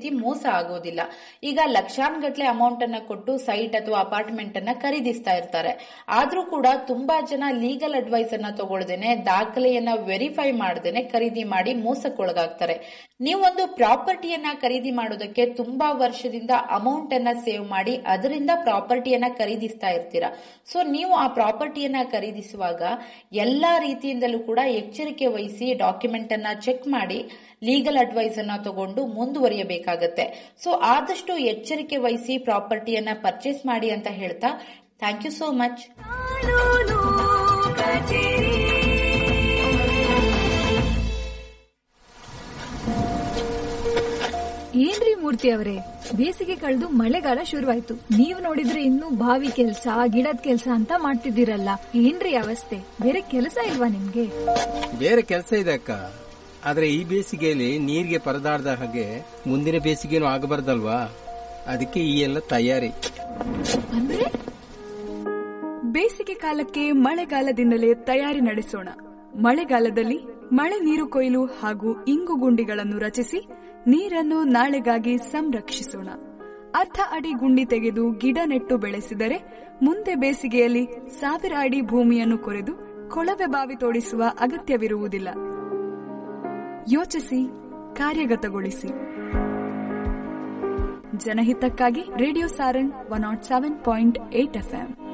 ರೀತಿ ಮೋಸ ಆಗೋದಿಲ್ಲ ಈಗ ಲಕ್ಷಾನ್ಗಟ್ಲೆ ಅಮೌಂಟ್ ಅನ್ನ ಕೊಟ್ಟು ಸೈಟ್ ಅಥವಾ ಅಪಾರ್ಟ್ಮೆಂಟ್ ಅನ್ನ ಖರೀದಿಸ್ತಾ ಇರ್ತಾರೆ ಆದ್ರೂ ಕೂಡ ತುಂಬಾ ಜನ ಲೀಗಲ್ ಅಡ್ವೈಸ್ ಅನ್ನ ತಗೊಳ್ದೇನೆ ದಾಖಲೆಯನ್ನ ವೆರಿಫೈ ಮಾಡದೇನೆ ಖರೀದಿ ಮಾಡಿ ಮೋಸಕ್ಕೊಳಗಾಗ್ತಾರೆ ನೀವೊಂದು ಪ್ರಾಪರ್ಟಿಯನ್ನ ಖರೀದಿ ಮಾಡೋದಕ್ಕೆ ತುಂಬಾ ವರ್ಷದಿಂದ ಅಮೌಂಟ್ ಅನ್ನ ಸೇವ್ ಮಾಡಿ ಅದರಿಂದ ಪ್ರಾಪರ್ಟಿಯನ್ನ ಖರೀದಿಸ್ತಾ ಇರ್ತೀರಾ ಸೊ ನೀವು ಆ ಪ್ರಾಪರ್ಟಿಯನ್ನ ಖರೀದಿಸುವಾಗ ಎಲ್ಲಾ ರೀತಿಯಿಂದಲೂ ಕೂಡ ಎಚ್ಚರಿಕೆ ವಹಿಸಿ ಡಾಕ್ಯುಮೆಂಟ್ ಅನ್ನ ಚೆಕ್ ಮಾಡಿ ಲೀಗಲ್ ಅಡ್ವೈಸ್ ಅನ್ನ ತಗೊಂಡು ಮುಂದುವರಿಯಬೇಕಾಗತ್ತೆ ಸೊ ಆದಷ್ಟು ಎಚ್ಚರಿಕೆ ವಹಿಸಿ ಪ್ರಾಪರ್ಟಿಯನ್ನ ಪರ್ಚೇಸ್ ಮಾಡಿ ಅಂತ ಹೇಳ್ತಾ ಥ್ಯಾಂಕ್ ಯು ಸೋ ಮಚ್ ಕಾನೂನು ಕಚೇರಿ ಏನ್ರಿ ಮೂರ್ತಿ ಅವರೇ ಬೇಸಿಗೆ ಕಳೆದು ಮಳೆಗಾಲ ಶುರುವಾಯ್ತು ನೀವ್ ನೋಡಿದ್ರೆ ಇನ್ನು ಬಾವಿ ಕೆಲ್ಸ ಗಿಡದ ಕೆಲ್ಸ ಅಂತ ಮಾಡ್ತಿದ್ದೀರಲ್ಲ ಏನ್ರಿ ಅವಸ್ಥೆ ಬೇರೆ ಕೆಲಸ ಇಲ್ವಾ ನಿಮ್ಗೆ ಬೇರೆ ಕೆಲಸ ಇದೆ ಅಕ್ಕ ಆದ್ರೆ ಈ ಬೇಸಿಗೆಯಲ್ಲಿ ನೀರಿಗೆ ಪರದಾಡ್ದ ಹಾಗೆ ಮುಂದಿನ ಬೇಸಿಗೆನೂ ಆಗಬಾರ್ದಲ್ವಾ ಅದಕ್ಕೆ ಈ ಎಲ್ಲ ತಯಾರಿ ಅಂದ್ರೆ ಬೇಸಿಗೆ ಕಾಲಕ್ಕೆ ಮಳೆಗಾಲದಿಂದಲೇ ತಯಾರಿ ನಡೆಸೋಣ ಮಳೆಗಾಲದಲ್ಲಿ ಮಳೆ ನೀರು ಕೊಯ್ಲು ಹಾಗೂ ಇಂಗು ಗುಂಡಿಗಳನ್ನು ರಚಿಸಿ ನೀರನ್ನು ನಾಳೆಗಾಗಿ ಸಂರಕ್ಷಿಸೋಣ ಅರ್ಧ ಅಡಿ ಗುಂಡಿ ತೆಗೆದು ಗಿಡ ನೆಟ್ಟು ಬೆಳೆಸಿದರೆ ಮುಂದೆ ಬೇಸಿಗೆಯಲ್ಲಿ ಸಾವಿರ ಅಡಿ ಭೂಮಿಯನ್ನು ಕೊರೆದು ಕೊಳವೆ ಬಾವಿ ತೋಡಿಸುವ ಅಗತ್ಯವಿರುವುದಿಲ್ಲ ಯೋಚಿಸಿ ಕಾರ್ಯಗತಗೊಳಿಸಿ ಜನಹಿತಕ್ಕಾಗಿ radio Sarang one nought seven point eight FM